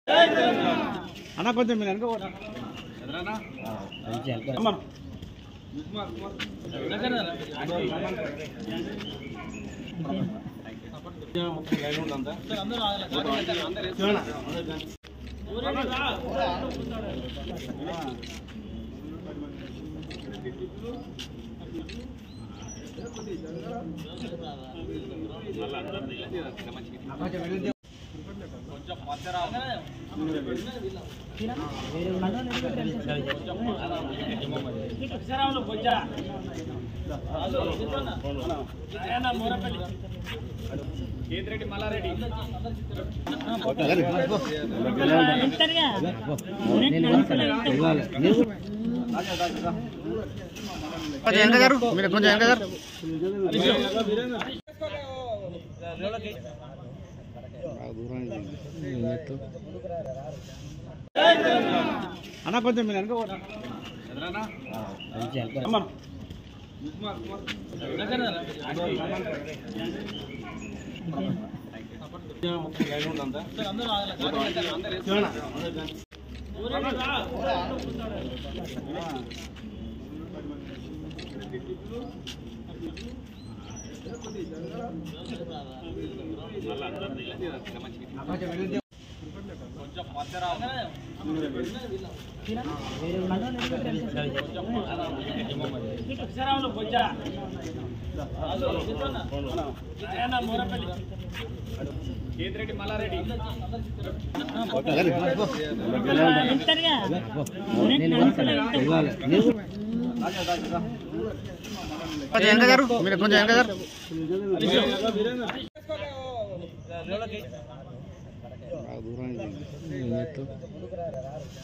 అన్న కొంచెం మీరు వెనక పోరా. అమ్మ. కొంచెం వెనక గారు మీరు కొంచెం వెనక గారు అన్న కొంచెం మీరు వెనక పోరా. అమ్మ. కొంచెం వెనక గారు మీరు కొంచెం వెనక గారు దూరం